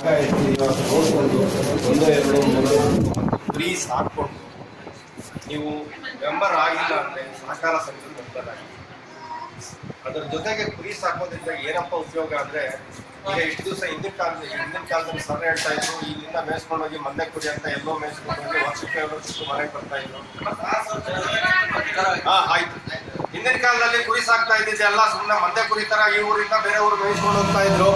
ಜಾಗ ಎಷ್ಟು ಇವತ್ತು ನೋಡ್ಕೊಂಡು ಒಂದು ಎರಡು ಮೂರು ನಾಲ್ಕು ಫ್ರೀಸ್ ಹಾಕ್ಕೊಂಡು ನೀವು ಮೆಂಬರ್ ಆಗಿಲ್ಲ ಅಂದ್ರೆ ಸಹಕಾರ ಸಂಘದ ಮೆಂಬರ್ ಆಗಿ ಅದ್ರ ಜೊತೆಗೆ ಕುರಿ ಸಾಕೋದ್ರಿಂದ ಏನಪ್ಪ ಉಪಯೋಗ ಅಂದ್ರೆ ಈಗ ಎಷ್ಟು ದಿವಸ ಹಿಂದಿನ ಕಾಲದಲ್ಲಿ ಹಿಂದಿನ ಕಾಲದಲ್ಲಿ ಸರ್ ಹೇಳ್ತಾ ಇದ್ರು ಇಲ್ಲಿಂದ ಮೇಯಿಸ್ಕೊಂಡು ಹೋಗಿ ಮಂದೆ ಕುರಿ ಅಂತ ಎಲ್ಲೋ ಮೇಯಿಸ್ಕೊಂಡು ಹೋಗಿ ವರ್ಷಕ್ಕೆ ಎರಡು ವರ್ಷಕ್ಕೆ ಮನೆಗೆ ಬರ್ತಾ ಇದ್ರು ಹಾ ಆಯ್ತು ಹಿಂದಿನ ಕಾಲದಲ್ಲಿ ಕುರಿ ಸಾಕ್ತಾ ಇದ್ದಿದ್ದೆಲ್ಲ ಸುಮ್ಮನೆ ಮಂದೆ ಕುರಿ ತರ ಈ ಊರಿಂದ ಬೇರೆ ಊರು ಮೇಯಿಸ್ಕೊಂಡು ಹೋಗ್ತಾ ಇದ್ರು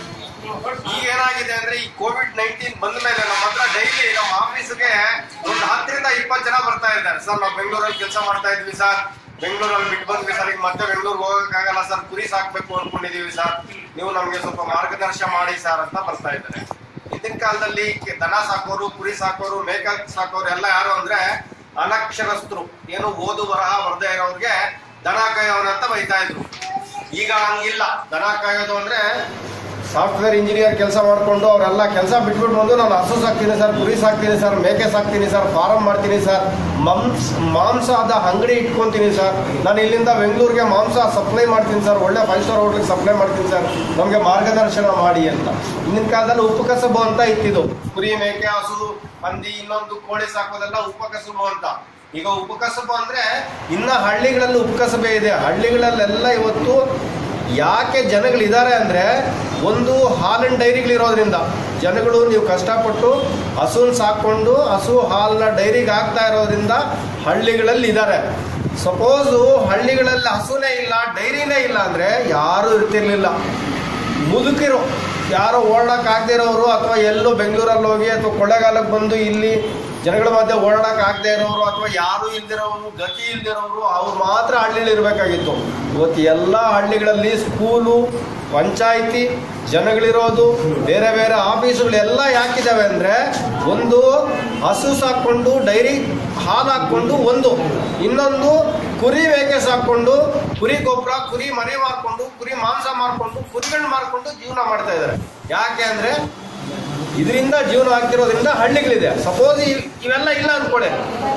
ಈಗ ಏನಾಗಿದೆ ಅಂದ್ರೆ ಈ ಕೋವಿಡ್ ನೈನ್ಟೀನ್ ಬಂದ ಮೇಲೆ ನಮ್ಮ ಹತ್ರ ಡೈಲಿ ನಮ್ಮ ಆಫೀಸ್ಗೆ ಒಂದು ಹತ್ತರಿಂದ ಇಪ್ಪತ್ತು ಜನ ಬರ್ತಾ ಇದ್ದಾರೆ ಸರ್ ನಾವು ಬೆಂಗಳೂರಲ್ಲಿ ಕೆಲಸ ಮಾಡ್ತಾ ಇದ್ವಿ ಸರ್ ಬೆಂಗಳೂರಲ್ಲಿ ಬಿಟ್ಟು ಬಂದ್ವಿ ಸರ್ ಈಗ ಮತ್ತೆ ಬೆಂಗಳೂರಿಗೆ ಹೋಗಕ್ಕಾಗಲ್ಲ ಸರ್ ಕುರಿ ಸಾಕ್ಬೇಕು ಅನ್ಕೊಂಡಿದೀವಿ ಸರ್ ನೀವು ನಮ್ಗೆ ಸ್ವಲ್ಪ ಮಾರ್ಗದರ್ಶನ ಮಾಡಿ ಸರ್ ಅಂತ ಬರ್ತಾ ಇದ್ದಾರೆ ಹಿಂದಿನ ಕಾಲದಲ್ಲಿ ಕೆ- ದನ ಸಾಕೋರು ಕುರಿ ಸಾಕೋರು ಮೇಕ ಸಾಕೋರು ಎಲ್ಲ ಯಾರು ಅಂದ್ರೆ ಅನಕ್ಷರಸ್ಥರು ಏನು ಓದು ಬರಹ ಬರ್ದೇ ಇರೋರ್ಗೆ ದನ ಕಾಯೋರು ಅಂತ ಬೈತಾ ಇದ್ರು ಈಗ ಹಂಗಿಲ್ಲ ದನ ಕಾಯೋದು ಅಂದ್ರೆ ಸಾಫ್ಟ್ವೇರ್ ಇಂಜಿನಿಯರ್ ಕೆಲಸ ಮಾಡ್ಕೊಂಡು ಅವರೆಲ್ಲ ಕೆಲಸ ಬಿಟ್ಬಿಟ್ಟು ಬಂದು ನಾನು ಹಸು ಸಾಕ್ತೀನಿ ಸರ್ ಕುರಿ ಸಾಕ್ತೀನಿ ಸರ್ ಮೇಕೆ ಸಾಕ್ತೀನಿ ಸರ್ ಫಾರಂ ಮಾಡ್ತೀನಿ ಸರ್ ಮಾಂಸ ಮಾಂಸದ ಅಂಗಡಿ ಇಟ್ಕೊಂತೀನಿ ಸರ್ ನಾನು ಇಲ್ಲಿಂದ ಬೆಂಗಳೂರಿಗೆ ಮಾಂಸ ಸಪ್ಲೈ ಮಾಡ್ತೀನಿ ಸರ್ ಒಳ್ಳೆ ಫೈವ್ ಸ್ಟಾರ್ ಹೋಟ್ಲಿಗೆ ಸಪ್ಲೈ ಮಾಡ್ತೀನಿ ಸರ್ ನಮಗೆ ಮಾರ್ಗದರ್ಶನ ಮಾಡಿ ಅಂತ ಹಿಂದಿನ ಕಾಲದಲ್ಲಿ ಉಪಕಸಬು ಅಂತ ಇತ್ತಿದ್ದು ಕುರಿ ಮೇಕೆ ಹಸು ಹಂದಿ ಇನ್ನೊಂದು ಕೋಳಿ ಸಾಕೋದೆಲ್ಲ ಉಪಕಸಬು ಅಂತ ಈಗ ಉಪಕಸಬು ಅಂದ್ರೆ ಇನ್ನ ಹಳ್ಳಿಗಳಲ್ಲಿ ಉಪಕಸಬೆ ಇದೆ ಹಳ್ಳಿಗಳಲ್ಲೆಲ್ಲ ಇವತ್ತು ಯಾಕೆ ಜನಗಳಿದ್ದಾರೆ ಅಂದರೆ ಒಂದು ಹಾಲಿನ ಡೈರಿಗಳಿರೋದ್ರಿಂದ ಜನಗಳು ನೀವು ಕಷ್ಟಪಟ್ಟು ಹಸುನ ಸಾಕೊಂಡು ಹಸು ಹಾಲನ್ನ ಡೈರಿಗೆ ಹಾಕ್ತಾ ಇರೋದ್ರಿಂದ ಹಳ್ಳಿಗಳಲ್ಲಿ ಇದ್ದಾರೆ ಸಪೋಸು ಹಳ್ಳಿಗಳಲ್ಲಿ ಹಸುನೇ ಇಲ್ಲ ಡೈರಿನೇ ಇಲ್ಲ ಅಂದರೆ ಯಾರೂ ಇರ್ತಿರ್ಲಿಲ್ಲ ಮುದುಕಿರು ಯಾರೋ ಓಡಾಡಕ್ ಆಗದೆ ಇರೋರು ಅಥವಾ ಎಲ್ಲೋ ಬೆಂಗಳೂರಲ್ಲಿ ಹೋಗಿ ಅಥವಾ ಕೊಳ್ಳೆಗಾಲಕ್ಕೆ ಬಂದು ಇಲ್ಲಿ ಜನಗಳ ಮಧ್ಯೆ ಓಡಾಡಕ್ ಆಗದೆ ಇರೋರು ಅಥವಾ ಯಾರು ಇಲ್ದಿರೋರು ಗತಿ ಇಲ್ದಿರೋರು ಅವ್ರು ಮಾತ್ರ ಹಳ್ಳಿಲಿ ಇರಬೇಕಾಗಿತ್ತು ಇವತ್ತು ಎಲ್ಲ ಹಳ್ಳಿಗಳಲ್ಲಿ ಸ್ಕೂಲು ಪಂಚಾಯಿತಿ ಜನಗಳಿರೋದು ಬೇರೆ ಬೇರೆ ಆಫೀಸುಗಳೆಲ್ಲ ಯಾಕಿದ್ದಾವೆ ಅಂದರೆ ಒಂದು ಹಸು ಸಾಕೊಂಡು ಡೈರಿ ಹಾಲು ಹಾಕ್ಕೊಂಡು ಒಂದು ಇನ್ನೊಂದು ಕುರಿ ಮೇಕೆ ಸಾಕೊಂಡು ಕುರಿ ಗೊಬ್ಬರ ಕುರಿ ಮರಿ ಮಾರ್ಕೊಂಡು ಕುರಿ ಮಾಂಸ ಮಾರ್ಕೊಂಡು ಕುರಿಗಳನ್ನ ಮಾರ್ಕೊಂಡು ಜೀವನ ಮಾಡ್ತಾ ಇದ್ದಾರೆ ಯಾಕೆ ಅಂದ್ರೆ ಇದರಿಂದ ಜೀವನ ಆಗ್ತಿರೋದ್ರಿಂದ ಹಳ್ಳಿಗಳಿದೆ ಸಪೋಸ್ ಇವೆಲ್ಲ ಇಲ್ಲ ಅನ್ಕೊಳ್ಳಿ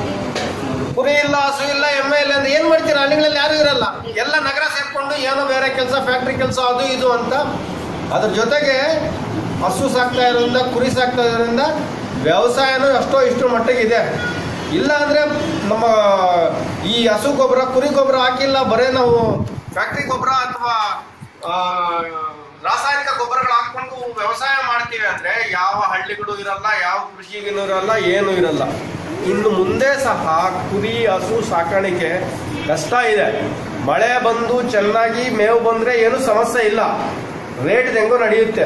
ಕುರಿ ಇಲ್ಲ ಹಸು ಇಲ್ಲ ಎಮ್ಮೆ ಇಲ್ಲ ಅಂದ್ರೆ ಏನ್ ಮಾಡ್ತೀರಾ ಹಳ್ಳಿಗಳಲ್ಲಿ ಯಾರು ಇರಲ್ಲ ಎಲ್ಲ ನಗರ ಸೇರ್ಕೊಂಡು ಏನೋ ಬೇರೆ ಕೆಲಸ ಫ್ಯಾಕ್ಟ್ರಿ ಕೆಲಸ ಅದು ಇದು ಅಂತ ಅದ್ರ ಜೊತೆಗೆ ಹಸು ಸಾಕ್ತಾ ಇರೋದ್ರಿಂದ ಕುರಿ ಸಾಕ್ತಾ ಇರೋದ್ರಿಂದ ವ್ಯವಸಾಯನೂ ಎಷ್ಟೋ ಇಷ್ಟು ಮಟ್ಟಿಗೆ ಇದೆ ಇಲ್ಲ ಅಂದ್ರೆ ನಮ್ಮ ಈ ಹಸು ಗೊಬ್ಬರ ಕುರಿ ಗೊಬ್ಬರ ಹಾಕಿಲ್ಲ ಬರೇ ನಾವು ಫ್ಯಾಕ್ಟ್ರಿ ಗೊಬ್ಬರ ಅಥವಾ ಆ, ರಾಸಾಯನಿಕ ಗೊಬ್ಬರಗಳು ಹಾಕೊಂಡು ವ್ಯವಸಾಯ ಮಾಡ್ತೀವಿ ಅಂದ್ರೆ ಯಾವ ಹಳ್ಳಿಗಳು ಇರಲ್ಲ ಯಾವ ಕೃಷಿಗೂ ಇರಲ್ಲ ಏನೂ ಇರಲ್ಲ ಇನ್ನು ಮುಂದೆ ಸಹ ಕುರಿ ಹಸು ಸಾಕಾಣಿಕೆ ಕಷ್ಟ ಇದೆ ಮಳೆ ಬಂದು ಚೆನ್ನಾಗಿ ಮೇವು ಬಂದ್ರೆ ಏನು ಸಮಸ್ಯೆ ಇಲ್ಲ ರೇಟ್ ಹೆಂಗೋ ನಡೆಯುತ್ತೆ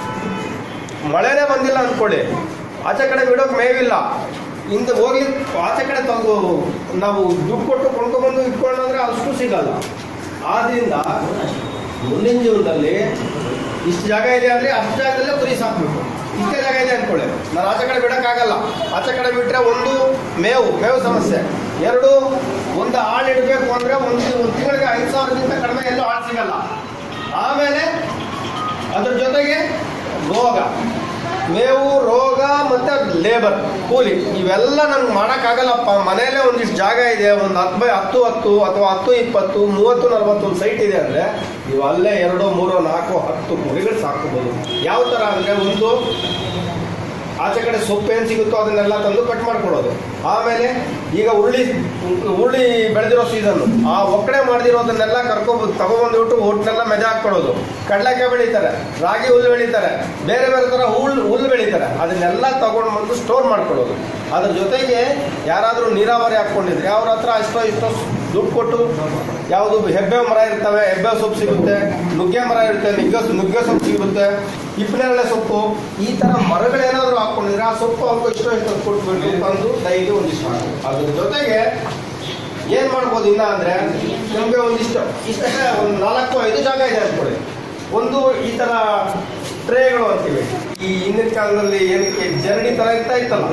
ಮಳೆನೇ ಬಂದಿಲ್ಲ ಅಂದ್ಕೊಳ್ಳಿ ಆಚೆ ಕಡೆ ಬಿಡೋಕೆ ಮೇವಿಲ್ಲ ಹಿಂದೆ ಹೋಗ್ಲಿ ಆಚೆ ಕಡೆ ತಂದು ನಾವು ದುಡ್ಡು ಕೊಟ್ಟು ಕೊಂಡ್ಕೊಂಡ್ಬಂದು ಇಟ್ಕೊಂಡ್ರೆ ಅಷ್ಟು ಸಿಗಲ್ಲ ಆದ್ರಿಂದ ಮುಂದಿನ ಜೀವನದಲ್ಲಿ ಇಷ್ಟು ಜಾಗ ಇದೆ ಅಂದ್ರೆ ಅಷ್ಟು ಜಾಗದಲ್ಲೇ ಕುರಿ ಸಾಕ್ಬೇಕು ಇಷ್ಟೇ ಜಾಗ ಇದೆ ಅನ್ಕೊಳ್ಳಿ ನಾನು ಆಚೆ ಕಡೆ ಬಿಡೋಕ್ಕಾಗಲ್ಲ ಆಚೆ ಕಡೆ ಬಿಟ್ರೆ ಒಂದು ಮೇವು ಮೇವು ಸಮಸ್ಯೆ ಎರಡು ಒಂದು ಆಳು ಇಡಬೇಕು ಅಂದ್ರೆ ಒಂದು ಒಂದು ತಿಂಗಳಿಗೆ ಐದು ಸಾವಿರದಿಂದ ಕಡಿಮೆ ಎಲ್ಲೂ ಆಳು ಸಿಗಲ್ಲ ಆಮೇಲೆ ಅದ್ರ ಜೊತೆಗೆ ರೋಗ ಮೇವು ರೋಗ ಮತ್ತೆ ಲೇಬರ್ ಕೂಲಿ ಇವೆಲ್ಲ ನನ್ಗೆ ಮಾಡೋಕ್ಕಾಗಲ್ಲಪ್ಪ ಮನೇಲೆ ಒಂದಿಷ್ಟು ಜಾಗ ಇದೆ ಒಂದು ಹತ್ತು ಬೈ ಹತ್ತು ಹತ್ತು ಅಥವಾ ಹತ್ತು ಇಪ್ಪತ್ತು ಮೂವತ್ತು ನಲ್ವತ್ತು ಒಂದು ಸೈಟ್ ಇದೆ ಅಂದರೆ ನೀವು ಅಲ್ಲೇ ಎರಡು ಮೂರು ನಾಲ್ಕು ಹತ್ತು ಕುರಿಗಳು ಸಾಕೋಬೋದು ಯಾವ ಥರ ಅಂದರೆ ಒಂದು ಆಚೆ ಕಡೆ ಸೊಪ್ಪು ಏನು ಸಿಗುತ್ತೋ ಅದನ್ನೆಲ್ಲ ತಂದು ಕಟ್ ಮಾಡ್ಕೊಳ್ಳೋದು ಆಮೇಲೆ ಈಗ ಉರುಳಿ ಉರುಳಿ ಬೆಳೆದಿರೋ ಸೀಸನ್ ಆ ಒಕ್ಕಡೆ ಮಾಡ್ದಿರೋದನ್ನೆಲ್ಲ ಕರ್ಕೊಬೋದು ತಗೊಬಂದ್ಬಿಟ್ಟು ಒಟ್ಟನ್ನೆಲ್ಲ ಮೆಜೆ ಹಾಕ್ಕೊಳ್ಳೋದು ಕಡಲೆಕಾಯಿ ಬೆಳೀತಾರೆ ರಾಗಿ ಹುಲ್ಲು ಬೆಳೀತಾರೆ ಬೇರೆ ಬೇರೆ ಥರ ಹುಲ್ಲು ಹುಲ್ಲು ಬೆಳೀತಾರೆ ಅದನ್ನೆಲ್ಲ ತಗೊಂಡು ಬಂದು ಸ್ಟೋರ್ ಮಾಡ್ಕೊಳ್ಳೋದು ಅದ್ರ ಜೊತೆಗೆ ಯಾರಾದರೂ ನೀರಾವರಿ ಹಾಕ್ಕೊಂಡಿದ್ರೆ ಅವ್ರ ಹತ್ರ ಅಷ್ಟೋ ಇಷ್ಟೋ ದುಡ್ಡು ಕೊಟ್ಟು ಯಾವುದು ಹೆಬ್ಬೆ ಮರ ಇರ್ತವೆ ಹೆಬ್ಬೆ ಸೊಪ್ಪು ಸಿಗುತ್ತೆ ನುಗ್ಗೆ ಮರ ಇರುತ್ತೆ ನುಗ್ಗೆ ನುಗ್ಗೆ ಸೊಪ್ಪು ಸಿಗುತ್ತೆ ಹಿಪ್ಪನೇರಳೆ ಸೊಪ್ಪು ಈ ತರ ಮರಗಳೇನಾದ್ರೂ ಹಾಕೊಂಡಿದ್ರೆ ಆ ಸೊಪ್ಪು ಅವ್ರಿಗೆ ಇಷ್ಟ ಇಷ್ಟ ಕೊಟ್ಬಿಟ್ಟು ತಂದು ಡೈಲಿ ಒಂದಿಷ್ಟು ಹಾಕ್ಬೇಕು. ಅದ್ರ ಜೊತೆಗೆ ಏನ್ ಮಾಡ್ಬೋದು ಇನ್ನ ಅಂದ್ರೆ ನಮ್ಗೆ ಒಂದಿಷ್ಟು ಇಷ್ಟೇ ಒಂದು ನಾಲ್ಕು ಐದು ಜಾಗ ಇದೆ ಅನ್ಕೊಳ್ಳಿ ಒಂದು ಈ ತರ ಟ್ರೇಗಳು ಅಂತೀವಿ ಈ ಹಿಂದಿನ ಕಾಲದಲ್ಲಿ ಏನಕ್ಕೆ ಜರಡಿ ತರ ಇರ್ತಾ ಇತ್ತಲ್ಲ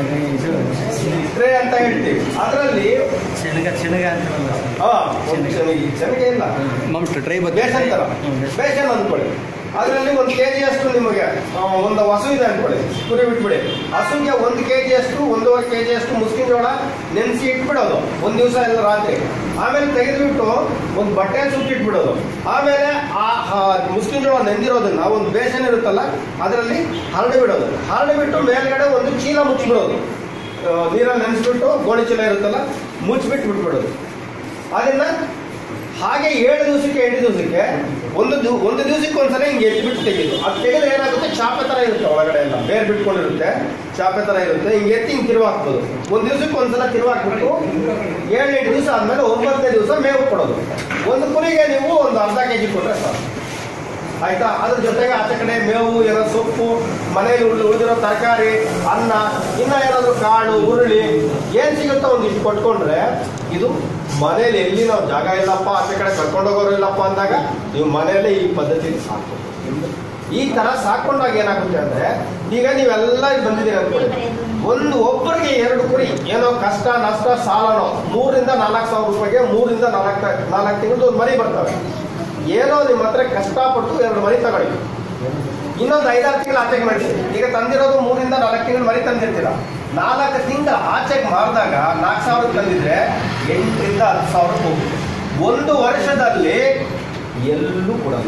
ಟ್ರೇ ಅಂತ ಹೇಳ್ತೀವಿ ಅದರಲ್ಲಿ ಶನಗ ಶನಗ ಅಂತಾರಲ್ಲ ಹಾ ಒಂದು ಚೆನ್ನಾಗಿ ಚೆನ್ನಾಗಿ ಇಲ್ಲ ಮಾಂಸ ಟ್ರೈ ಬೇಸನ್ ತರ ಬೇಸನ್ ಅಂದ್ಕೊಳ್ಳಿ ಅದರಲ್ಲಿ ಒಂದು ಕೆ ಜಿ ಅಷ್ಟು ನಿಮಗೆ ಆ, ಒಂದು ಹಸು ಇದೆ ಅನ್ಕೊಳ್ಳಿ ಕುರಿ ಬಿಟ್ಬಿಡಿ ಹಸುಗೆ ಒಂದು ಕೆ ಜಿ ಅಷ್ಟು ಒಂದೂವರೆ ಕೆ ಜಿ ಅಷ್ಟು ಮುಸ್ಕಿನ ಜೋಳ ನೆನೆಸಿ ಇಟ್ಬಿಡೋದು ಒಂದು ದಿವಸ ಇಲ್ಲ ರಾತ್ರಿ ಆಮೇಲೆ ತೆಗೆದ್ಬಿಟ್ಟು ಒಂದು ಬಟ್ಟೆ ಸುಟ್ಟಿಟ್ಬಿಡೋದು ಆಮೇಲೆ ಆ ಆ ಮುಸ್ಲಿಂ ಜೋಳ ನೆಂದಿರೋದನ್ನ ಒಂದು ಬೇಸನ್ ಇರುತ್ತಲ್ಲ ಅದರಲ್ಲಿ ಹರಡಿ ಬಿಡೋದು ಹರಡಿ ಬಿಟ್ಟು ಮೇಲ್ಗಡೆ ಒಂದು ಚೀಲ ಮುಚ್ಚಿಬಿಡೋದು ಆ, ನೀರಲ್ಲಿ ನೆನೆಸ್ಬಿಟ್ಟು ಗೋಣಿ ಚೀಲ ಇರುತ್ತಲ್ಲ ಮುಚ್ಚಿಬಿಟ್ಟು ಬಿಟ್ಬಿಡೋದು ಅದನ್ನ ಹಾಗೆ ಏಳು ದಿವಸಕ್ಕೆ ಎಂಟು ದಿವಸಕ್ಕೆ ಒಂದು ದಿವ್ ಒಂದು ದಿವಸಕ್ಕೆ ಒಂದ್ಸಲ ಹಿಂಗೆ ಎತ್ತಿಬಿಟ್ಟು ತೆಗೆದು ಅದು ತೆಗೆದು ಏನಾಗುತ್ತೆ ಚಾಪೆ ಥರ ಇರುತ್ತೆ ಒಳಗಡೆ ಎಲ್ಲ ಬೇರೆ ಬಿಟ್ಕೊಂಡಿರುತ್ತೆ ಚಾಪೆ ಥರ ಇರುತ್ತೆ ಹಿಂಗೆ ಎತ್ತಿ ಹಿಂಗೆ ತಿರುವಾಕ್ಬೋದು ಒಂದು ದಿವಸಕ್ಕೆ ಒಂದ್ಸಲ ತಿರುವಾಕ್ಬಿಟ್ಟು ಏಳು ಎಂಟು ದಿವಸ ಆದಮೇಲೆ ಒಂಬತ್ತನೇ ದಿವಸ ಮೇವು ಕೊಡೋದು ಒಂದು ಕುರಿಗೆ ನೀವು ಒಂದು ಅರ್ಧ ಕೆ ಜಿ ಕೊಟ್ಟರೆ ಸಾಕು ಆಯ್ತಾ ಅದ್ರ ಜೊತೆಗೆ ಆಚೆ ಕಡೆ ಮೇವು ಏನೋ ಸೊಪ್ಪು ಮನೆಯಲ್ಲಿ ಉಳಿದು ಉಳಿದಿರೋ ತರಕಾರಿ ಅನ್ನ ಇನ್ನ ಏನಾದ್ರು ಕಾಳು ಉರುಳಿ ಏನ್ ಸಿಗುತ್ತೋ ಒಂದಿಷ್ಟು ಕೊಟ್ಕೊಂಡ್ರೆ ಇದು ಮನೇಲಿ ಎಲ್ಲಿ ನಾವು ಜಾಗ ಇಲ್ಲಪ್ಪ ಆಚೆ ಕಡೆ ಕರ್ಕೊಂಡೋಗೋರು ಇಲ್ಲಪ್ಪ ಅಂದಾಗ ನೀವು ಮನೆಯಲ್ಲೇ ಈ ಪದ್ಧತಿ ಸಾಕು ಈ ತರ ಸಾಕೊಂಡಾಗ ಏನಾಗುತ್ತೆ ಅಂದ್ರೆ ಈಗ ನೀವೆಲ್ಲ ಇಲ್ಲಿ ಬಂದಿದ್ದೀರಿ ಅನ್ಕೊಳ್ಳಿ ಒಂದು ಒಬ್ಬರಿಗೆ ಎರಡು ಕುರಿ ಏನೋ ಕಷ್ಟ ನಷ್ಟ ಸಾಲನೋ ಮೂರಿಂದ ನಾಲ್ಕು ಸಾವಿರ ರೂಪಾಯಿಗೆ ಮೂರಿಂದ ನಾಲ್ಕು ನಾಲ್ಕು ತಿಂಗಳು ಒಂದು ಮರಿ ಬರ್ತವೆ ಏನೋ ನಿಮ್ಮ ಹತ್ರ ಕಷ್ಟಪಟ್ಟು ಎರಡು ಮರಿ ತಗೊಳ್ಳಿ ಇನ್ನೊಂದು ಐದಾರು ತಿಂಗಳು ಆಚೆಗೆ ಮಾಡಿಸಿ ಈಗ ತಂದಿರೋದು ಮೂರಿಂದ ನಾಲ್ಕು ತಿಂಗಳು ಮರಿ ತಂದಿರ್ತೀರ ನಾಲ್ಕು ತಿಂಗಳು ಆಚೆಗೆ ಮಾರಿದಾಗ ನಾಲ್ಕು ಸಾವಿರ ತಂದಿದ್ರೆ ಎಂಟರಿಂದ ಹತ್ತು ಸಾವಿರಕ್ಕೆ ಹೋಗುತ್ತೆ ಒಂದು ವರ್ಷದಲ್ಲಿ ಎಲ್ಲೂ ಕೊಡಲ್ಲ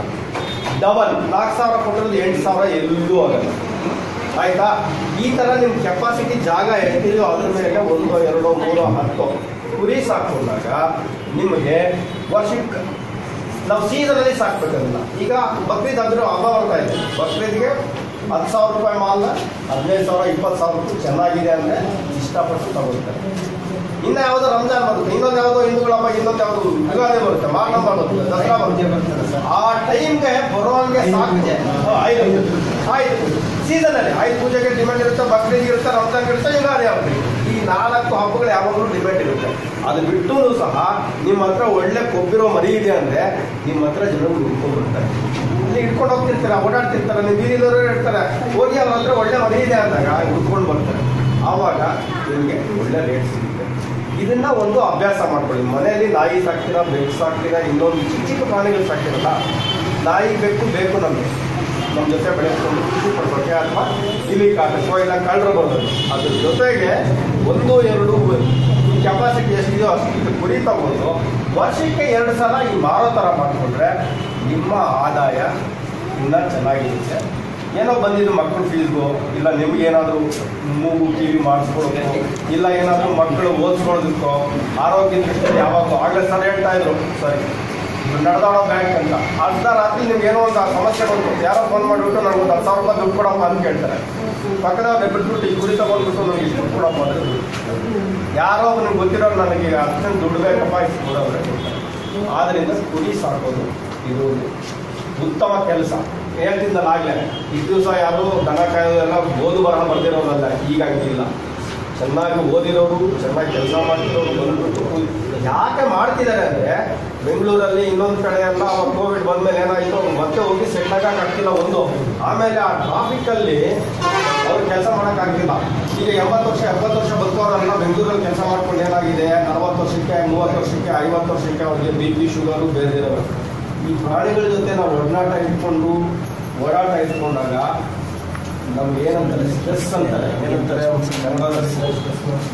ಡಬಲ್ ನಾಲ್ಕು ಸಾವಿರ ಕೊಟ್ಟಿರೋದು ಎಂಟು ಸಾವಿರ ಎಲ್ಲೂ ಆಗಲ್ಲ ಆಯ್ತಾ ಈ ತರ ನಿಮ್ ಕೆಪಾಸಿಟಿ ಜಾಗ ಎಷ್ಟಿದೆಯೋ ಅದ್ರ ಮೇಲೆ ಒಂದು ಎರಡು ಮೂರು ಹತ್ತು ಕುರಿ ಸಾಕೊಂಡಾಗ ನಿಮಗೆ ವರ್ಷಕ್ಕೆ ನಾವು ಸೀಸನಲ್ಲಿ ಸಾಕ್ಬೇಕು ಅದನ್ನ ಈಗ ಬಕ್ರೀದ್ ಆದ್ರೂ ಹಬ್ಬ ಬರ್ತಾ ಇದೆ ಬಕ್ರೀದ್ಗೆ ಹತ್ತು ಸಾವಿರ ರೂಪಾಯಿ ಮಾಲ್ನ ಹದಿನೈದು ಸಾವಿರ ಇಪ್ಪತ್ತು ಸಾವಿರ ರೂಪಾಯಿ ಚೆನ್ನಾಗಿದೆ ಅಂದ್ರೆ ಇಷ್ಟಪಟ್ಟು ತಗೊಳ್ತಾರೆ ಇನ್ನ ಯಾವ್ದೋ ರಂಜಾನ್ ಬರುತ್ತೆ ಇನ್ನೊಂದು ಯಾವುದೋ ಹಿಂದೂಗಳ ಹಬ್ಬ ಇನ್ನೊಂದು ಯಾವ್ದು ಯುಗಾದಿ ಬರುತ್ತೆ ಮಾರ್ನ ಬರುತ್ತೆ ದಸರಾ ಬರುತ್ತೆ ಆ ಟೈಮ್ಗೆ ಬರುವಂಗೆ ಸಾಕು ಹಾ, ಆಯ್ತು ಆಯ್ತು ಸೀಸನ್ ಅಲ್ಲಿ ಆಯ್ತು ಪೂಜೆಗೆ ಡಿಮ್ಯಾಂಡ್ ಇರುತ್ತೆ ಬಕ್ರೀದ್ ಇರುತ್ತೆ ರಂಜಾನ್ ಇರುತ್ತೆ ಯುಗಾದಿ ಹಬ್ಬ ಈ ನಾಲ್ಕು ಹಬ್ಬಗಳು ಯಾವಾಗಲೂ ಡಿಮ್ಯಾಂಡ್ ಇರುತ್ತೆ ಅದು ಬಿಟ್ಟು ಸಹ ನಿಮ್ಮ ಹತ್ರ ಒಳ್ಳೆ ಕೊಬ್ಬಿರೋ ಮರಿ ಇದೆ ಅಂದ್ರೆ ನಿಮ್ಮ ಹತ್ರ ಜನರು ಹುಡ್ಕೊಂಡು ಬರ್ತಾರೆ ಇಲ್ಲಿ ಇಟ್ಕೊಂಡು ಹೋಗ್ತಿರ್ತಾರೆ ಓಡಾಡ್ತಿರ್ತಾರೆ ನೀವು ಬೀದಿದವರು ಇರ್ತಾರೆ ಹೋಗಿ ಅವ್ರ ಹತ್ರ ಒಳ್ಳೆ ಮರಿ ಇದೆ ಅಂದಾಗ ಹುಡ್ಕೊಂಡು ಬರ್ತಾರೆ ಆವಾಗ ನಿಮಗೆ ಒಳ್ಳೆ ರೇಟ್ ಸಿಗುತ್ತೆ ಇದನ್ನ ಒಂದು ಅಭ್ಯಾಸ ಮಾಡ್ಕೊಳ್ಳಿ ಮನೆಯಲ್ಲಿ ನಾಯಿ ಸಾಕ್ತೀರಾ ಬೆಕ್ಕು ಸಾಕ್ತೀರಾ ಇನ್ನೊಂದು ಚಿಕ್ಕ ಚಿಕ್ಕ ಪ್ರಾಣಿಗಳು ಸಾಕ್ತಿರಲ್ಲ ನಾಯಿ ಬೆಕ್ಕು ಬೇಕು ನಮಗೆ ನಮ್ಮ ಜೊತೆ ಬೆಳೆಸ್ಕೊಂಡು ಖುಷಿ ಪಡ್ಸೋಕೆ ಅಥವಾ ಇಲ್ಲಿ ಕಾಟಕ್ಕೋ ಇಲ್ಲ ಕಳ್ಳರು ಬರೋದು ಅದ್ರ ಜೊತೆಗೆ ಒಂದು ಎರಡು ಕೆಪಾಸಿಟಿ ಎಷ್ಟಿದೆಯೋ ಅಷ್ಟು ಕುರಿ ತಗೊಂಡು ವರ್ಷಕ್ಕೆ ಎರಡು ಸಲ ಈ ಮಾರೋ ಥರ ಮಾಡಿಕೊಂಡ್ರೆ ನಿಮ್ಮ ಆದಾಯ ಇನ್ನೂ ಚೆನ್ನಾಗಿರುತ್ತೆ ಏನೋ ಬಂದಿದ್ದು ಮಕ್ಕಳು ಫೀಸ್ಗೋ ಇಲ್ಲ ನಿಮ್ಗೆ ಏನಾದರೂ ಮೂಗು ಕಿವಿ ಮಾಡಿಸ್ಕೊಳೋದು ಇಲ್ಲ ಏನಾದರೂ ಮಕ್ಕಳು ಓದಿಸ್ಕೊಳ್ಳೋದಕ್ಕೋ ಆರೋಗ್ಯ ದೃಷ್ಟಿ ಯಾವಾಗಲೂ ಆಗಲೇ ಸರ್ ಹೇಳ್ತಾ ಇದ್ರು ಸರಿ ನಡೆದಾಡೋ ಬ್ಯಾಂಕ್ ಅಂತ ಅರ್ಧ ರಾತ್ರಿ ನಿಮ್ಗೆ ಏನೋ ಒಂದು ಸಮಸ್ಯೆ ಬಂತು ಯಾರೋ ಫೋನ್ ಮಾಡಿಬಿಟ್ಟು ನನಗೆ ಒಂದು ಹತ್ತು ಸಾವಿರ ರೂಪಾಯಿ ದುಡ್ಡು ಕೊಡಪ್ಪ ಅಂತ ಕೇಳ್ತಾರೆ ಪಕ್ಕದವ್ರನ್ನ ಬಿಟ್ಬಿಟ್ಟು ಈ ಕುರಿ ತಗೊಂಡ್ಬಿಟ್ಟು ನನಗೆ ಇಷ್ಟು ದುಡ್ಡು ಕೊಡಪ್ಪ ಅಂದ್ರೆ ದುಡ್ಡು. ಯಾರೋ ನಿಮ್ಗೆ ಗೊತ್ತಿರೋರು ನನಗೆ ಈಗ ಅಷ್ಟೊಂದು ದುಡ್ಡು ಬೇಕಪ್ಪ ಇಷ್ಟು ಕೊಡೋದ್ರೆ ಆದ್ರಿಂದ ಕುರಿ ಸಾಕೋದು ಇದು ಒಂದು ಉತ್ತಮ ಕೆಲಸ ಹೇಳ್ತಿದ್ದಲ್ಲ ಆಗ್ಲೇ ಇಷ್ಟು ದಿವಸ ಯಾರು ದನ ಕಾಯೋದೆಲ್ಲ ಓದು ಬರಹ ಬರ್ದಿರೋರಲ್ಲ ಈಗ ಹಂಗಿಲ್ಲ ಚೆನ್ನಾಗಿ ಓದಿರೋರು ಚೆನ್ನಾಗಿ ಕೆಲಸ ಮಾಡ್ತಿರೋರು ಬಂದ್ಬಿಟ್ಟು ಯಾಕೆ ಮಾಡ್ತಿದ್ದಾರೆ ಅಂದ್ರೆ ಬೆಂಗಳೂರಲ್ಲಿ ಇನ್ನೊಂದು ಕಡೆ ಎಲ್ಲ ಕೋವಿಡ್ ಬಂದ್ಮೇಲೆ ಏನಾಯ್ತು ಮತ್ತೆ ಹೋಗಿ ಸೆಟ್ ಆಗ್ತಿಲ್ಲ ಒಂದು ಆಮೇಲೆ ಆ ಟ್ರಾಫಿಕ್ ಅಲ್ಲಿ ಅವ್ರು ಕೆಲಸ ಮಾಡೋಕ್ಕಾಗ್ತಿಲ್ಲ ಈಗ ಎಂಬತ್ತು ವರ್ಷ ಎಪ್ಪತ್ತು ವರ್ಷ ಬದುಕೋರೆಲ್ಲ ಬೆಂಗಳೂರಲ್ಲಿ ಕೆಲಸ ಮಾಡ್ಕೊಂಡು ಏನಾಗಿದೆ ನಲವತ್ತು ವರ್ಷಕ್ಕೆ ಮೂವತ್ತು ವರ್ಷಕ್ಕೆ ಐವತ್ತು ವರ್ಷಕ್ಕೆ ಅವ್ರಿಗೆ ಬಿ ಪಿ ಶುಗರು ಬೇರೆ ಇರೋರು ಈ ಪ್ರಾಣಿಗಳ ಜೊತೆ ನಾವು ಒಡನಾಟ ಇಟ್ಕೊಂಡು ಓಡಾಟ ಇಟ್ಕೊಂಡಾಗ ನಮ್ಗೆ ಏನಂತಾರೆ ಸ್ಟ್ರೆಸ್ ಅಂತಾರೆ ಏನಂತಾರೆ ಕನ್ನಡದಲ್ಲಿ stress.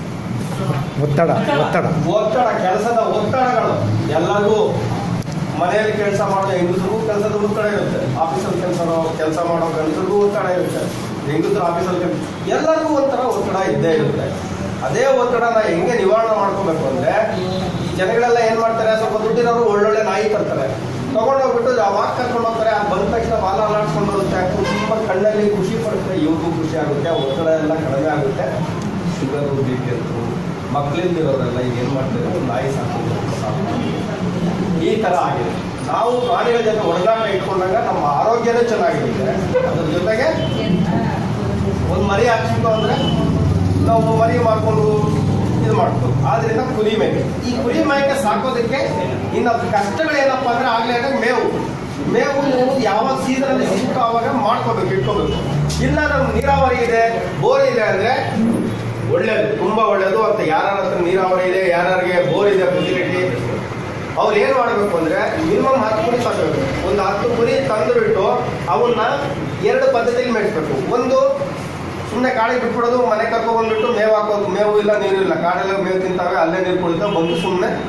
ಒತ್ತಡ ಒತ್ತಡ ಒತ್ತಡ ಕೆಲಸದ ಒತ್ತಡಗಳು ಎಲ್ಲರಿಗೂ ಮನೆಯಲ್ಲಿ ಕೆಲಸ ಮಾಡೋ ಹೆಂಗಸರಿಗೂ ಕೆಲಸದ ಒತ್ತಡ ಇರುತ್ತೆ ಆಫೀಸಲ್ಲಿ ಕೆಲಸ ಕೆಲಸ ಮಾಡೋ ಗಂಡಸರಿಗೂ ಒತ್ತಡ ಇರುತ್ತೆ ಹೆಂಗಸರು ಆಫೀಸಲ್ಲಿ ಕೆಲಸ ಎಲ್ಲರಿಗೂ ಒಂಥರ ಒತ್ತಡ ಇದ್ದೇ ಇರುತ್ತೆ ಅದೇ ಒತ್ತಡನ ಹೆಂಗೆ ನಿವಾರಣೆ ಮಾಡ್ಕೋಬೇಕು ಅಂದ್ರೆ ಈ ಜನಗಳೆಲ್ಲ ಏನ್ ಮಾಡ್ತಾರೆ ಸ್ವಲ್ಪ ದುಡ್ಡಿನವರು ಒಳ್ಳೊಳ್ಳೆ ನಾಯಿ ತರ್ತಾರೆ ತಗೊಂಡೋಗ್ಬಿಟ್ಟು ವಾಕ್ ಕರ್ಕೊಂಡು ಹೋಗ್ತಾರೆ ಅದು ಬಂದ ತಕ್ಷಣ ಬಾಲ ಅಲಾಡ್ಸ್ಕೊಂಡು ಬರುತ್ತೆ ತುಂಬ ಕಣ್ಣಲ್ಲಿ ಖುಷಿ ಪಡುತ್ತೆ ಇವ್ರಿಗೂ ಖುಷಿ ಆಗುತ್ತೆ ಒತ್ತಡ ಎಲ್ಲ ಕಡಿಮೆ ಆಗುತ್ತೆ ಶುಗರು ಬಿ ಪಿ ಅಂತ ಮಕ್ಕಳಿಂದಿರೋರೆಲ್ಲ ಈಗ ಏನು ಮಾಡ್ತಾರೆ ಒಂದು ನಾಯಿ ಸಾಕೋದು ಸಾಕು. ಈ ತರ ಆಗಿದೆ ನಾವು ಪ್ರಾಣಿಗಳ ಜೊತೆ ಒಡನಾಟ ಇಟ್ಕೊಂಡಾಗ ನಮ್ಮ ಆರೋಗ್ಯನೂ ಚೆನ್ನಾಗಿರುತ್ತೆ ಅದ್ರ ಜೊತೆಗೆ ಒಂದು ಮರಿ ಹಾಕ್ಸಿತ್ತು ಅಂದ್ರೆ ನಾವು ಮರಿ ಮಾಡ್ಕೊಂಡು ಇದು ಮಾಡ್ತೀವಿ ಆದ್ರಿಂದ ಕುರಿ ಮೇಕೆ ಈ ಕುರಿ ಮೇಕೆ ಸಾಕೋದಕ್ಕೆ ಇನ್ನು ಅದ್ರ ಕಷ್ಟಗಳೇನಪ್ಪ ಅಂದ್ರೆ ಆಗ್ಲೇ ಹೇಳಿದಾಗ ಮೇವು ಮೇವು ನೀವು ಯಾವಾಗ ಸೀಸನಲ್ಲಿ ಸಿಕ್ಕೋ ಅವಾಗ ಮಾಡ್ಕೋಬೇಕು ಇಟ್ಕೋಬೇಕು ಇಲ್ಲ ನಮ್ಗೆ ನೀರಾವರಿ ಇದೆ ಬೋರ್ ಇದೆ ಅಂದ್ರೆ ಒಳ್ಳೇದು ತುಂಬಾ ಒಳ್ಳೇದು ಅಂತ ಯಾರ ಹತ್ರ ನೀರಾವರಿ ಇದೆ ಯಾರ್ಯಾರಿಗೆ ಬೋರ್ ಇದೆ ಫೆಸಿಲಿಟಿ ಅವ್ರು ಏನ್ ಮಾಡ್ಬೇಕು ಅಂದ್ರೆ ಮಿನಿಮಮ್ ಹತ್ತು ಕುರಿ ತಗೋಬೇಕು ಒಂದು ಹತ್ತು ಕುರಿ ತಂದು ಬಿಟ್ಟು ಅವನ್ನ ಎರಡು ಪದ್ಧತಿಯಲ್ಲಿ ಮೇಯಿಸ್ಬೇಕು ಒಂದು ಸುಮ್ಮನೆ ಕಾಡಿಗೆ ಬಿಟ್ಬಿಡೋದು ಮನೆ ಕರ್ಕೊಂಡ್ ಬಂದ್ಬಿಟ್ಟು ಮೇವು ಹಾಕೋದು ಮೇವು ಇಲ್ಲ ನೀರು ಇಲ್ಲ ಕಾಡಲ್ಲಿ ಮೇವು ತಿಂತಾವೆ ಅಲ್ಲೇ ನೀರು ಕುಡಿತಾವೆ ಬಂದು ಸುಮ್ಮನೆ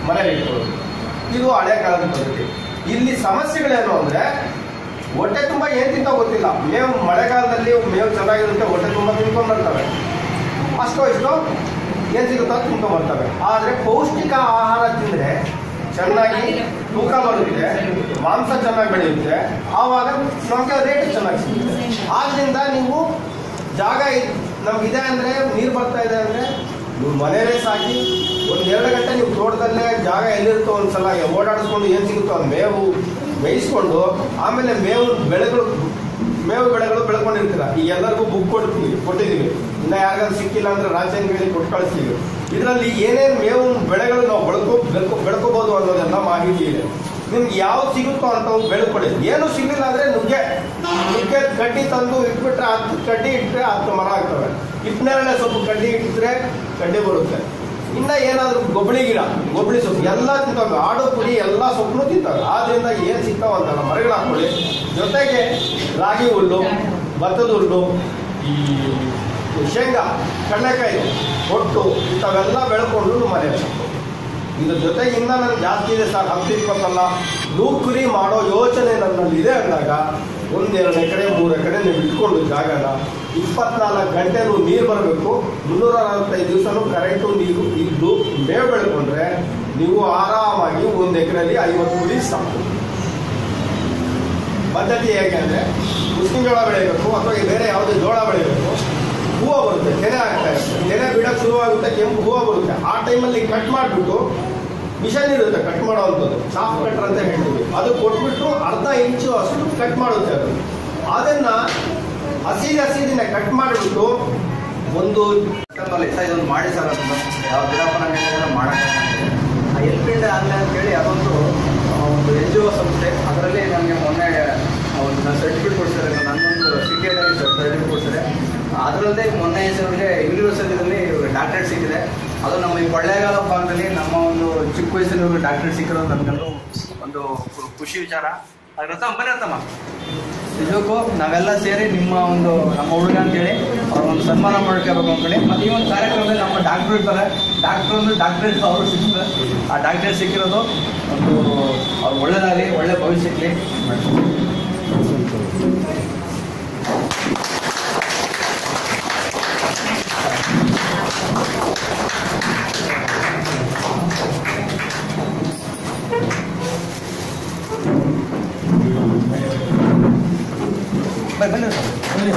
ಮನೇಲಿ ಇಟ್ಕೊಳ್ಳೋದು ಇದು ಹಳೆ ಕಾಲದ ಪದ್ಧತಿ ಇಲ್ಲಿ ಸಮಸ್ಯೆಗಳೇನು ಅಂದ್ರೆ ಹೊಟ್ಟೆ ತುಂಬ ಏನ್ ತಿಂತ ಗೊತ್ತಿಲ್ಲ ಮೇವು ಮಳೆಗಾಲದಲ್ಲಿ ಮೇವು ಚೆನ್ನಾಗಿರುತ್ತೆ ಹೊಟ್ಟೆ ತುಂಬ ತಿನ್ಕೊಂಡ್ ಬರ್ತವೆ ಅಷ್ಟೋ ಇಷ್ಟೋ ಏನ್ ಸಿಗುತ್ತೋ ಅದು ತಿನ್ಕೊಂಡ್ ಬರ್ತವೆ ಆದ್ರೆ ಪೌಷ್ಟಿಕ ಆಹಾರ ತಿಂದ್ರೆ ಚೆನ್ನಾಗಿ ತೂಕ ಬರುತ್ತೆ ಮಾಂಸ ಚೆನ್ನಾಗಿ ಬೆಳೆಯುತ್ತೆ ಆವಾಗ ನಮಗೆ ರೇಟ್ ಚೆನ್ನಾಗಿ ಸಿಗುತ್ತೆ ಆದ್ರಿಂದ ನೀವು ಜಾಗ ಇದ್- ನಮ್ಗಿದೆ ಅಂದ್ರೆ ನೀರು ಬರ್ತಾ ಇದೆ ಅಂದ್ರೆ ನೀವು ಮನೇಲೇ ಸಾಕಿ ಒಂದ್ ಎರಡು ಗಂಟೆ ನೀವು ತೋಟದಲ್ಲೇ ಜಾಗ ಎಲ್ಲಿರುತ್ತೋ ಒಂದ್ಸಲ ಓಡಾಡಿಸ್ಕೊಂಡು ಏನ್ ಸಿಗುತ್ತೋ ಅದು ಮೇವು ಮೇಯಿಸ್ಕೊಂಡು ಆಮೇಲೆ ಮೇವು ಬೆಳೆಗಳು ಮೇವು ಬೆಳೆಗಳು ಬೆಳ್ಕೊಂಡಿರ್ತೀರ ಈಗ ಎಲ್ಲರಿಗೂ ಬುಕ್ ಕೊಡ್ತೀವಿ ಕೊಟ್ಟಿದ್ದೀವಿ ಇನ್ನ ಯಾರಿಗಾದ್ರು ಸಿಕ್ಕಿಲ್ಲ ಅಂದ್ರೆ ರಾಜ್ಯಾಂಗದಲ್ಲಿ ಕೊಟ್ಟು ಕಳಿಸ್ತೀವಿ ಇದರಲ್ಲಿ ಏನೇನು ಮೇವು ಬೆಳೆಗಳು ನಾವು ಬೆಳ್ಕೊ ಬೆಳ್ಕೊ ಬೆಳ್ಕೋಬಹುದು ಅನ್ನೋದೆಲ್ಲ ಮಾಹಿತಿ ಇದೆ ನಿಮ್ಗೆ ಯಾವ್ದು ಸಿಗುತ್ತೋ ಅಂತವು ಬೆಳ್ಕೊಡಿ ಏನು ಸಿಗಲಿಲ್ಲ ಅಂದ್ರೆ ನುಗ್ಗೆ ನುಗ್ಗೆ ಕಡ್ಡಿ ತಂದು ಇಟ್ಬಿಟ್ರೆ ಹತ್ತು ಕಡ್ಡಿ ಇಟ್ಟರೆ ಹತ್ತು ಮರ ಆಗ್ತವೆ ಹಿಪ್ಪನೇರಳೆ ಸೊಪ್ಪು ಕಡ್ಡಿ ಇಟ್ಟಿದ್ರೆ ಕಡ್ಡಿ ಬರುತ್ತೆ ಇನ್ನ ಏನಾದ್ರು ಗೊಬ್ಬಳಿ ಗಿಡ ಗೊಬ್ಬಳಿ ಸೊಪ್ಪು ಎಲ್ಲ ತಿಂತಾವೆ ಆಡು ಪುಡಿ ಎಲ್ಲ ಸೊಪ್ಪು ತಿಂತಾವೆ ಆದ್ರಿಂದ ಏನ್ ಸಿಗ್ತಾವ ಅಂತಲ್ಲ ಮರಗಳು ಹಾಕೊಳ್ಳಿ ಜೊತೆಗೆ ರಾಗಿ ಹುಲ್ಲು ಭತ್ತದ ಹುಲ್ಲು ಈ ಶೇಂಗಾ ಕಡಲೆಕಾಯಿ ಒಟ್ಟು ಇಂಥವೆಲ್ಲ ಬೆಳ್ಕೊಂಡು ಮನೆಯಲ್ಲಿ ಇದ್ರ ಜೊತೆಗೆ ಇನ್ನ ನನ್ಗೆ ಜಾಸ್ತಿ ಇದೆ ಸರ್ ಹತ್ತು ಇಪ್ಪತ್ತಲ್ಲ ನೂಕುರಿ ಮಾಡೋ ಯೋಚನೆ ನನ್ನಲ್ಲಿ ಇದೆ ಅಂದಾಗ ಒಂದೆರಡು ಎಕರೆ ಮೂರು ಎಕರೆ ನೀವು ಇಟ್ಕೊಂಡು ಜಾಗನ ಇಪ್ಪತ್ನಾಲ್ಕು ಗಂಟೆನೂ ನೀರು ಬರಬೇಕು ಮುನ್ನೂರ ಅರವತ್ತೈದು ದಿವಸನೂ ಕರೆಂಟು ನೀರು ಇದ್ದು ಮೇವು ಬೆಳ್ಕೊಂಡ್ರೆ ನೀವು ಆರಾಮಾಗಿ ಒಂದು ಎಕರೆಯಲ್ಲಿ ಐವತ್ತು ಕುರಿ ಸಾಕು ಪದ್ಧತಿ ಹೇಗೆ ಅಂದರೆ ಮುಸ್ಲಿಂ ಜೋಳ ಬೆಳಿಬೇಕು ಅಥವಾ ಈ ಬೇರೆ ಯಾವುದೇ ಜೋಳ ಬೆಳಿಬೇಕು ಹೂವು ಬರುತ್ತೆ ತೆನೆ ಆಗ್ತಾ ಇರುತ್ತೆ ತೆನೆ ಬಿಡಕ್ಕೆ ಶುರುವಾಗುತ್ತೆ ಕೆಂಪು ಹೂವು ಬರುತ್ತೆ ಆ ಟೈಮಲ್ಲಿ ಕಟ್ ಮಾಡಿಬಿಟ್ಟು ಮಿಷನ್ ಇರುತ್ತೆ ಕಟ್ ಮಾಡೋವಂಥದ್ದು ಸಾಫ್ಟ್ ಕಟ್ರ್ ಅಂತ ಹೇಳ್ತೀವಿ ಅದು ಕೊಟ್ಬಿಟ್ಟು ಅರ್ಧ ಇಂಚು ಅಷ್ಟು ಕಟ್ ಮಾಡುತ್ತೆ ಅದು ಅದನ್ನ ಹಸಿದ ಹಸಿದಿನ ಕಟ್ ಮಾಡಿಬಿಟ್ಟು ಒಂದು ಅಲ್ಲಿ ಸರ್ ಇದೊಂದು ಮಾಡಿ ಸರ್ ಅದನ್ನು ಯಾವ ದಿನಪನ ಮಾಡೋಕ್ಕೆ ಆ ಎಲ್ ಪಿಂಡ್ ಆನ್ಲೈನ್ ಅಂತೇಳಿ ಅದೊಂದು ಆ, ಒಂದು ಎನ್ ಜಿ ಒ ಸಂಸ್ಥೆ ಅದರಲ್ಲಿ ನನಗೆ ಮೊನ್ನೆ ಒಂದು ಸರ್ಟಿಫಿಕೇಟ್ ಕೊಡ್ತಾರೆ ನನ್ನೊಂದು ಸಿಟಿಯಲ್ಲಿ ಸರ್ಟಿಫಿಕೇಟ್ ಕೊಡ್ತಾರೆ ಅದರಲ್ಲದೆ ಮೊನ್ನೆ ಹೆಸರಿಗೆ ಯೂನಿವರ್ಸಿಟಿಯಲ್ಲಿ ಡಾಕ್ಟರೇಟ್ ಸಿಕ್ಕಿದೆ ಅದು ನಮ್ಮ ಈ ಕೊಳ್ಳೇಗಾಲ ಭಾಗದಲ್ಲಿ ನಮ್ಮ ಒಂದು ಚಿಕ್ಕ ವಯಸ್ಸಿನ ಡಾಕ್ಟರೇಟ್ ಸಿಕ್ಕಿರೋದು ನನಗೆಲ್ಲರೂ ಒಂದು ಖು- ಖುಷಿ ವಿಚಾರ ಅದ್ರ ರತಮ್ಮ ಬನ್ನಿ ರತಮ್ಮ ನಿಜಕ್ಕೂ ನಾವೆಲ್ಲ ಸೇರಿ ನಿಮ್ಮ ಒಂದು ನಮ್ಮ ಹುಡುಗ ಅಂತೇಳಿ ಅವ್ರ ಒಂದು ಸನ್ಮಾನ ಮಾಡ್ಕೋಬೇಕು ಅಂದ್ಕೊಳ್ಳಿ ಮತ್ತು ಈ ಒಂದು ಕಾರ್ಯಕ್ರಮದಲ್ಲಿ ನಮ್ಮ ಡಾಕ್ಟ್ರು ಇರ್ತಾರೆ ಡಾಕ್ಟ್ರು ಅಂದ್ರೆ ಡಾಕ್ಟ್ರೇಟ್ ಅವರು ಸಿಗ್ತಾರೆ ಆ ಡಾಕ್ಟ್ರೇಟ್ ಸಿಕ್ಕಿರೋದು ಒಂದು ಅವ್ರು ಒಳ್ಳೇದಾಗಲಿ ಒಳ್ಳೆ ಭವಿಷ್ಯ ಸಿಗಲಿ ಬನ್ನಿ ಬನ್ನಿ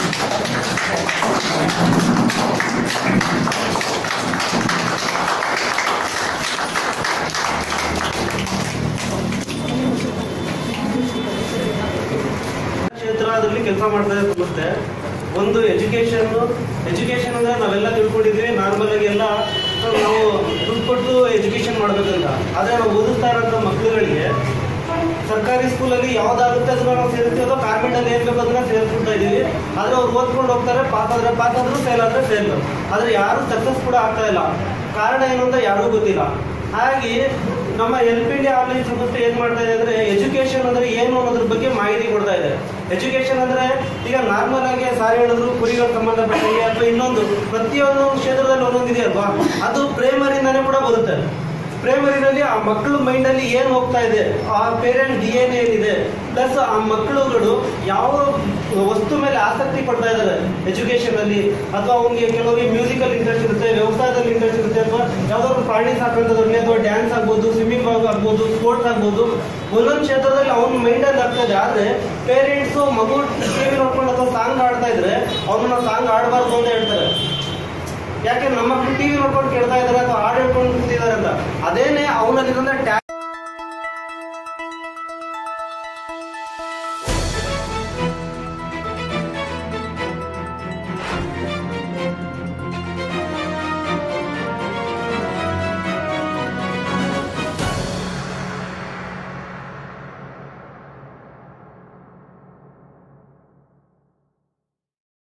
ಕ್ಷೇತ್ರದಲ್ಲಿ ಕೆಲಸ ಮಾಡ್ತಾ ಮತ್ತೆ ಒಂದು ಎಜುಕೇಶನ್ ಎಜುಕೇಶನ್ ಅಂದ್ರೆ ನಾವೆಲ್ಲ ತಿಳ್ಕೊಂಡಿದ್ವಿ ನಾರ್ಮಲ್ ಆಗಿ ಎಲ್ಲ ನಾವು ದುಡ್ಡು ಕೊಟ್ಟು ಎಜುಕೇಶನ್ ಮಾಡ್ಬೇಕಂತ ಆದ್ರೆ ನಾವು ಓದಿಸ್ತಾ ಇರೋಂಥ ಮಕ್ಕಳುಗಳಿಗೆ ಸರ್ಕಾರಿ ಸ್ಕೂಲಲ್ಲಿ ಯಾವ್ದಾಗುತ್ತೆ ಅದನ್ನ ನಾವು ಸೇರಿಸ್ತೀವಿ ಅಥವಾ ಕಾನ್ವೆಂಟ್ ಅಲ್ಲಿ ಏನ್ ಬೇಕು ಅದನ್ನ ಸೇರಿಸ್ಬಿಡ್ತಾ ಇದೀವಿ ಆದ್ರೆ ಅವ್ರು ಓದ್ಕೊಂಡು ಹೋಗ್ತಾರೆ ಪಾಸ್ ಆದ್ರೆ ಪಾಸ್ ಆದ್ರೂ ಫೇಲ್ ಆದ್ರೆ ಫೇಲ್ ಆದ್ರೆ ಯಾರು ಸಕ್ಸಸ್ ಕೂಡ ಆಗ್ತಾ ಇಲ್ಲ ಕಾರಣ ಏನು ಅಂತ ಯಾರಿಗೂ ಗೊತ್ತಿಲ್ಲ ಹಾಗಾಗಿ ನಮ್ಮ ಎಲ್ ಪಿ ಡಿ ಆನ್ಲೈನ್ ಸಂಸ್ಥೆ ಏನ್ ಮಾಡ್ತಾ ಇದೆ ಅಂದ್ರೆ ಎಜುಕೇಶನ್ ಅಂದ್ರೆ ಏನು ಅನ್ನೋದ್ರ ಬಗ್ಗೆ ಮಾಹಿತಿ ಕೊಡ್ತಾ ಇದೆ ಎಜುಕೇಶನ್ ಅಂದ್ರೆ ಈಗ ನಾರ್ಮಲ್ ಆಗಿ ಸಾರಿ ಹೇಳಿದ್ರು ಕುರಿಗಳು ಸಂಬಂಧಪಟ್ಟಂಗೆ ಅಥವಾ ಇನ್ನೊಂದು ಪ್ರತಿಯೊಂದು ಕ್ಷೇತ್ರದಲ್ಲಿ ಒಂದೊಂದು ಇದೆ ಅಲ್ವಾ ಅದು ಪ್ರೈಮರಿಯಿಂದಾನೇ ಕೂಡ ಬರುತ್ತೆ ಪ್ರೈಮರಿನಲ್ಲಿ ಆ ಮಕ್ಕಳ ಮೈಂಡ್ ಅಲ್ಲಿ ಏನ್ ಹೋಗ್ತಾ ಇದೆ ಆ ಪೇರೆಂಟ್ ಡಿ ಎನ್ ಏನಿದೆ ಪ್ಲಸ್ ಆ ಮಕ್ಕಳುಗಳು ಯಾವ ವಸ್ತು ಮೇಲೆ ಆಸಕ್ತಿ ಪಡ್ತಾ ಇದ್ದಾರೆ ಎಜುಕೇಶನ್ ಅಲ್ಲಿ ಅಥವಾ ಅವ್ನಿಗೆ ಕೆಲವರಿಗೆ ಮ್ಯೂಸಿಕಲ್ ಇಂಟ್ರೆಸ್ಟ್ ಇರುತ್ತೆ ವ್ಯವಸಾಯದಲ್ಲಿ ಇಂಟ್ರೆಸ್ಟ್ ಇರುತ್ತೆ ಅಥವಾ ಯಾವ್ದಾದ್ರು ಪ್ರಾಣಿ ಸಾಕೋದ್ರಲ್ಲಿ ಅಥವಾ ಡ್ಯಾನ್ಸ್ ಆಗ್ಬೋದು ಸ್ವಿಮ್ಮಿಂಗ್ ಆಗ್ಬೋದು ಸ್ಪೋರ್ಟ್ಸ್ ಆಗ್ಬೋದು ಒಂದೊಂದು ಕ್ಷೇತ್ರದಲ್ಲಿ ಅವ್ನ ಮೈಂಡ್ ಅಲ್ಲಿ ಆಗ್ತದೆ ಆದ್ರೆ ಪೇರೆಂಟ್ಸ್ ಮಗು ಟಿವಿ ನೋಡ್ಕೊಂಡು ಅಥವಾ ಸಾಂಗ್ ಆಡ್ತಾ ಇದ್ರೆ ಅವ್ರನ್ನ ಸಾಂಗ್ ಆಡಬಾರ್ದು ಅಂತ ಹೇಳ್ತಾರೆ ಯಾಕೆ ನಮ್ಮ ಮಕ್ಕಳು ಟಿವಿ ನೋಡ್ಕೊಂಡು ಕೇಳ್ತಾ ಇದಾರೆ ಅಥವಾ ಹಾಡು ಹೇಳ್ಕೊಂಡು ಕೂತಿದ್ದಾರೆ ಅಂತ ಅದೇನೆ ಅವನಲ್ಲಿರೋ ಟ್ಯಾ